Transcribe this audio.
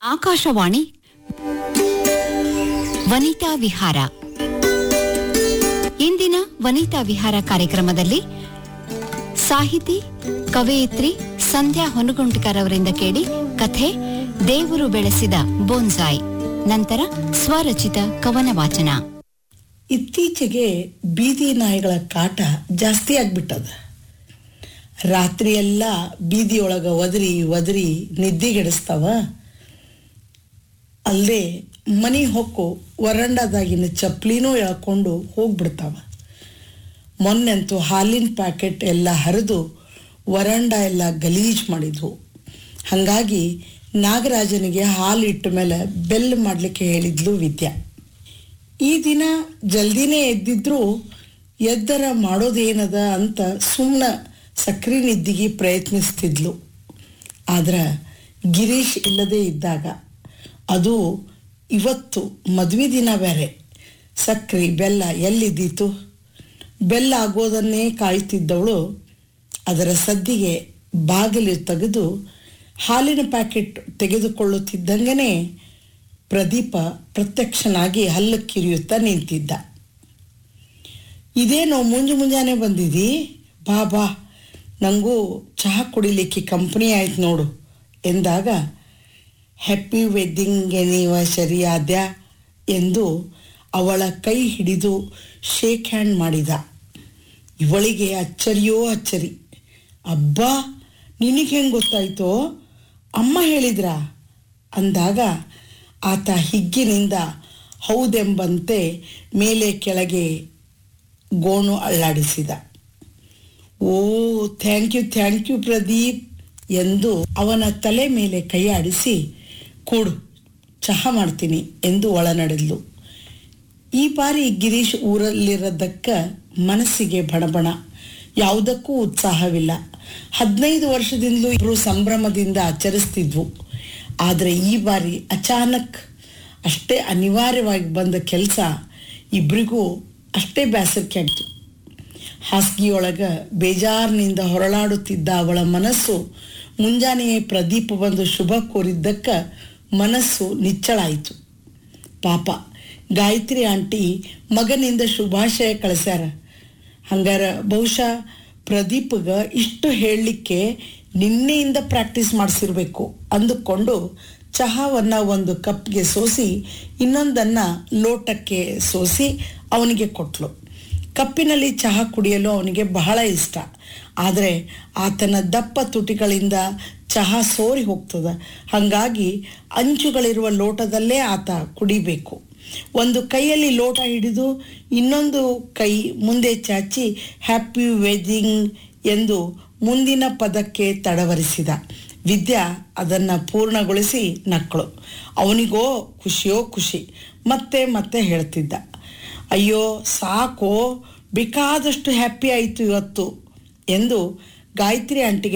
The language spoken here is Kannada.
ಆಕಾಶವಾಣಿ ವನಿತಾ ವಿಹಾರ ಇಂದಿನ ವನಿತಾ ವಿಹಾರ ಕಾರ್ಯಕ್ರಮದಲ್ಲಿ ಸಾಹಿತಿ ಕವಯಿತ್ರಿ ಸಂಧ್ಯಾ ಹೊನಗುಂಟಿಕರ್ ಅವರಿಂದ ಕೇಳಿ ಕಥೆ ದೇವರು ಬೆಳೆಸಿದ ಬೋನ್ಸಾಯ್ ನಂತರ ಸ್ವರಚಿತ ಕವನ ವಾಚನ ಇತ್ತೀಚೆಗೆ ಬೀದಿ ನಾಯಿಗಳ ಕಾಟ ಜಾಸ್ತಿ ಆಗ್ಬಿಟ್ಟದ ರಾತ್ರಿಯೆಲ್ಲ ಬೀದಿಯೊಳಗ ಒದರಿ ಒದರಿ ನಿದ್ದೆಗೆಡಿಸ್ತಾವ ಅಲ್ಲದೆ ಮನೆ ಹೊಕ್ಕು ವರಂಡಾದಾಗಿನ ಚಪ್ಲಿನೂ ಎಳ್ಕೊಂಡು ಹೋಗ್ಬಿಡ್ತಾವ ಮೊನ್ನೆಂತೂ ಹಾಲಿನ ಪ್ಯಾಕೆಟ್ ಎಲ್ಲ ಹರಿದು ವರಂಡ ಎಲ್ಲ ಗಲೀಜ್ ಮಾಡಿದ್ವು ಹಾಗಾಗಿ ನಾಗರಾಜನಿಗೆ ಹಾಲು ಇಟ್ಟ ಮೇಲೆ ಬೆಲ್ ಮಾಡಲಿಕ್ಕೆ ಹೇಳಿದ್ಲು ವಿದ್ಯಾ ಈ ದಿನ ಜಲ್ದಿನೇ ಎದ್ದಿದ್ರು ಎದ್ದರ ಮಾಡೋದೇನದ ಅಂತ ಸುಮ್ಮನೆ ಸಕ್ರೆ ನಿದ್ದಿಗೆ ಪ್ರಯತ್ನಿಸ್ತಿದ್ಲು ಆದ್ರೆ ಗಿರೀಶ್ ಇಲ್ಲದೇ ಇದ್ದಾಗ ಅದು ಇವತ್ತು ಮದುವೆ ದಿನ ಬೇರೆ ಸಕ್ರೆ ಬೆಲ್ಲ ಎಲ್ಲಿದ್ದೀತು ಬೆಲ್ಲ ಆಗೋದನ್ನೇ ಕಾಯ್ತಿದ್ದವಳು ಅದರ ಸದ್ದಿಗೆ ಬಾಗಿಲು ತೆಗೆದು ಹಾಲಿನ ಪ್ಯಾಕೆಟ್ ತೆಗೆದುಕೊಳ್ಳುತ್ತಿದ್ದಂಗನೇ ಪ್ರದೀಪ ಪ್ರತ್ಯಕ್ಷನಾಗಿ ಹಲ್ಲು ಕಿರಿಯುತ್ತಾ ನಿಂತಿದ್ದ ಇದೇನೋ ಮುಂಜು ಮುಂಜಾನೆ ಬಂದಿದಿ ಬಾ ಬಾ ನನಗೂ ಚಹಾ ಕುಡಿಲಿಕ್ಕೆ ಕಂಪ್ನಿ ಆಯ್ತು ನೋಡು ಎಂದಾಗ ಹ್ಯಾಪಿ ವೆಡ್ಡಿಂಗ್ ಎನಿವರ್ಸರಿ ಆದ್ಯ ಎಂದು ಅವಳ ಕೈ ಹಿಡಿದು ಶೇಕ್ ಹ್ಯಾಂಡ್ ಮಾಡಿದ ಇವಳಿಗೆ ಅಚ್ಚರಿಯೋ ಅಚ್ಚರಿ ಅಬ್ಬಾ ನಿನಗೆ ಹೆಂಗೆ ಗೊತ್ತಾಯ್ತೋ ಅಮ್ಮ ಹೇಳಿದ್ರಾ ಅಂದಾಗ ಆತ ಹಿಗ್ಗಿನಿಂದ ಹೌದೆಂಬಂತೆ ಮೇಲೆ ಕೆಳಗೆ ಗೋಣು ಅಳ್ಳಾಡಿಸಿದ oh thank you thank you Pradeep ಎಂದು ಅವನ ತಲೆ ಮೇಲೆ ಕೈಯಾಡಿಸಿ ಕೊಡು ಚಹಾ ಮಾಡ್ತೀನಿ ಎಂದು ಒಳನಡೆದ್ಲು ಈ ಬಾರಿ ಗಿರೀಶ್ ಊರಲ್ಲಿರೋದಕ್ಕ ಮನಸ್ಸಿಗೆ ಬಣಬಣ ಯಾವುದಕ್ಕೂ ಉತ್ಸಾಹವಿಲ್ಲ ಹದಿನೈದು ವರ್ಷದಿಂದಲೂ ಇಬ್ಬರು ಸಂಭ್ರಮದಿಂದ ಆಚರಿಸ್ತಿದ್ವು ಆದರೆ ಈ ಬಾರಿ ಅಚಾನಕ್ ಅಷ್ಟೇ ಅನಿವಾರ್ಯವಾಗಿ ಬಂದ ಕೆಲಸ ಇಬ್ಬರಿಗೂ ಅಷ್ಟೇ ಬೇಸರಿಕೆ ಆಗ್ತು ಹಾಸಿಗೆಯೊಳಗ ಬೇಜಾರಿನಿಂದ ಹೊರಳಾಡುತ್ತಿದ್ದ ಅವಳ ಮನಸ್ಸು ಮುಂಜಾನೆಯೇ ಪ್ರದೀಪ ಬಂದು ಶುಭ ಕೋರಿದ್ದಕ್ಕ ಮನಸ್ಸು ನಿಚ್ಚಳಾಯಿತು ಪಾಪ ಗಾಯತ್ರಿ ಆಂಟಿ ಮಗನಿಂದ ಶುಭಾಶಯ ಕಳಿಸ್ಯಾರ ಹಂಗಾರ ಬಹುಶಃ ಪ್ರದೀಪ್ಗ ಇಷ್ಟು ಹೇಳಲಿಕ್ಕೆ ನಿನ್ನೆಯಿಂದ ಪ್ರಾಕ್ಟೀಸ್ ಮಾಡಿಸಿರ್ಬೇಕು ಅಂದುಕೊಂಡು ಚಹಾವನ್ನು ಒಂದು ಕಪ್ಗೆ ಸೋಸಿ ಇನ್ನೊಂದನ್ನು ಲೋಟಕ್ಕೆ ಸೋಸಿ ಅವನಿಗೆ ಕೊಟ್ಲು ಕಪ್ಪಿನಲ್ಲಿ ಚಹಾ ಕುಡಿಯಲು ಅವನಿಗೆ ಬಹಳ ಇಷ್ಟ ಆದರೆ ಆತನ ದಪ್ಪ ತುಟಿಗಳಿಂದ ಚಹಾ ಸೋರಿ ಹೋಗ್ತದೆ ಹಾಗಾಗಿ ಅಂಚುಗಳಿರುವ ಲೋಟದಲ್ಲೇ ಆತ ಕುಡಿಬೇಕು ಒಂದು ಕೈಯಲ್ಲಿ ಲೋಟ ಹಿಡಿದು ಇನ್ನೊಂದು ಕೈ ಮುಂದೆ ಚಾಚಿ ಹ್ಯಾಪಿ ವೆಡ್ಡಿಂಗ್ ಎಂದು ಮುಂದಿನ ಪದಕ್ಕೆ ತಡವರಿಸಿದ ವಿದ್ಯಾ ಅದನ್ನು ಪೂರ್ಣಗೊಳಿಸಿ ನಕ್ಕಳು ಅವನಿಗೋ ಖುಷಿಯೋ ಖುಷಿ ಮತ್ತೆ ಮತ್ತೆ ಹೇಳ್ತಿದ್ದ ಅಯ್ಯೋ ಸಾಕೋ ಬೇಕಾದಷ್ಟು ಹ್ಯಾಪಿ ಆಯಿತು ಇವತ್ತು ಎಂದು ಗಾಯತ್ರಿ ಆಂಟಿಗೆ